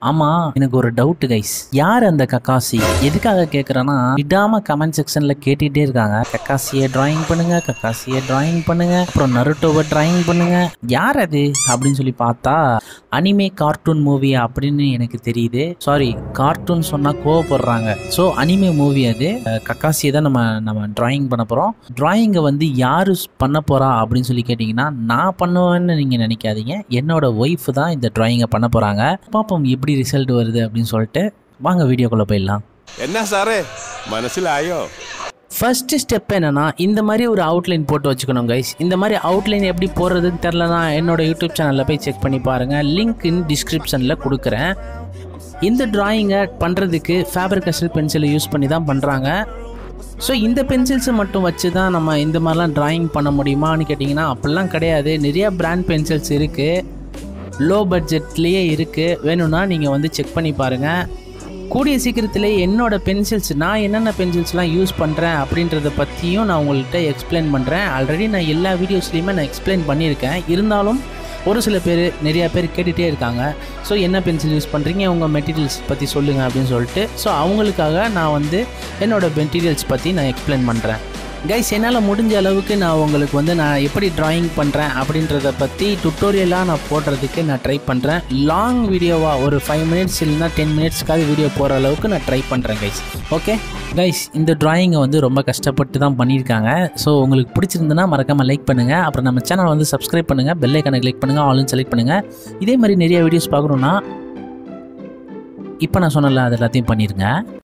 ஆமா எனக்கு ஒரு டவுட் கைஸ் யார் அந்த கக்காசி எதுக்காக கேக்குறேன்னா விடாம கமெண்ட் செக்ஷன்ல கேட்டுட்டே இருக்காங்க கக்காசியை டிராயிங் பண்ணுங்க கக்காசியை டிராயிங் பண்ணுங்க அப்புறம் நருட்டோவை டிராயிங் பண்ணுங்க யார் அது அப்படின்னு சொல்லி பார்த்தா அனிமே கார்ட்டூன் மூவி அப்படின்னு எனக்கு தெரியுது சாரி கார்ட்டூன் சொன்னா கோவப்படுறாங்க ஸோ அனிமே மூவி அது அஹ், கக்காசியை தான் நம்ம நம்ம டிராயிங் பண்ண போறோம் டிராயிங்கை வந்து யாரு பண்ண போறா அப்படின்னு சொல்லி கேட்டிங்கன்னா நான் பண்ணுவேன்னு நீங்க நினைக்காதீங்க என்னோட ஒய்ஃப் தான் இந்த டிராயிங்கை பண்ண போறாங்க பார்ப்போம் எப்படி ரிசல்ட் வருது அப்படின்னு சொல்லிட்டு வாங்க வீடியோக்குள்ள போயிடலாம் എന്നാ സാറേ മനസ്സിലായോ ஃபர்ஸ்ட் ஸ்டெப் என்னன்னா இந்த மாதிரி ஒரு அவுட்லைன் போட்டு வச்சுக்கணும் கைஸ் இந்த மாதிரி அவுட்லைன் எப்படி போடுறதுன்னு தெரிலனா என்னோட யூடியூப் சேனலில் போய் செக் பண்ணி பாருங்கள் லிங்க் இன் டிஸ்கிரிப்ஷனில் கொடுக்குறேன் இந்த டிராயிங்கை பண்ணுறதுக்கு ஃபேபர் கஸ்டல் பென்சிலை யூஸ் பண்ணி தான் பண்ணுறாங்க ஸோ இந்த பென்சில்ஸை மட்டும் வச்சு தான் நம்ம இந்த மாதிரிலாம் டிராயிங் பண்ண முடியுமான்னு கேட்டிங்கன்னா அப்படிலாம் கிடையாது நிறையா பிராண்ட் பென்சில்ஸ் இருக்குது லோ பட்ஜெட்லேயே இருக்குது வேணும்னா நீங்கள் வந்து செக் பண்ணி பாருங்கள் கூடிய சீக்கிரத்திலே என்னோட பென்சில்ஸ் நான் என்னென்ன பென்சில்ஸ்லாம் யூஸ் பண்ணுறேன் அப்படின்றத பற்றியும் நான் உங்கள்கிட்ட எக்ஸ்பிளைன் பண்ணுறேன் ஆல்ரெடி நான் எல்லா வீடியோஸ்லையுமே நான் எக்ஸ்பிளைன் பண்ணியிருக்கேன் இருந்தாலும் ஒரு சில பேர் நிறையா பேர் கேட்டுகிட்டே இருக்காங்க ஸோ என்ன பென்சில் யூஸ் பண்ணுறீங்க உங்கள் மெட்டீரியல்ஸ் பற்றி சொல்லுங்கள் அப்படின்னு சொல்லிட்டு ஸோ அவங்களுக்காக நான் வந்து என்னோட மெட்டீரியல்ஸ் பற்றி நான் எக்ஸ்பிளைன் பண்ணுறேன் கைஸ் என்னால் முடிஞ்ச அளவுக்கு நான் உங்களுக்கு வந்து நான் எப்படி டிராயிங் பண்ணுறேன் அப்படின்றத பற்றி டுட்டோரியலாக நான் போடுறதுக்கு நான் ட்ரை பண்ணுறேன் லாங் வீடியோவாக ஒரு ஃபைவ் மினிட்ஸ் இல்லைனா டென் மினிட்ஸ்க்காவது வீடியோ போகிற அளவுக்கு நான் ட்ரை பண்ணுறேன் கைஸ் ஓகே கைஸ் இந்த டிராயிங்கை வந்து ரொம்ப கஷ்டப்பட்டு தான் பண்ணியிருக்காங்க ஸோ உங்களுக்கு பிடிச்சிருந்துன்னா மறக்காமல் லைக் பண்ணுங்கள் அப்புறம் நம்ம சேனல் வந்து சப்ஸ்கிரைப் பண்ணுங்கள் பெல் ஐக்கனை கிளிக் பண்ணுங்கள் ஆல்னு செலக்ட் பண்ணுங்கள் இதே மாதிரி நிறைய வீடியோஸ் பார்க்கணுன்னா இப்போ நான் சொன்னல அது எல்லாத்தையும் பண்ணிடுங்க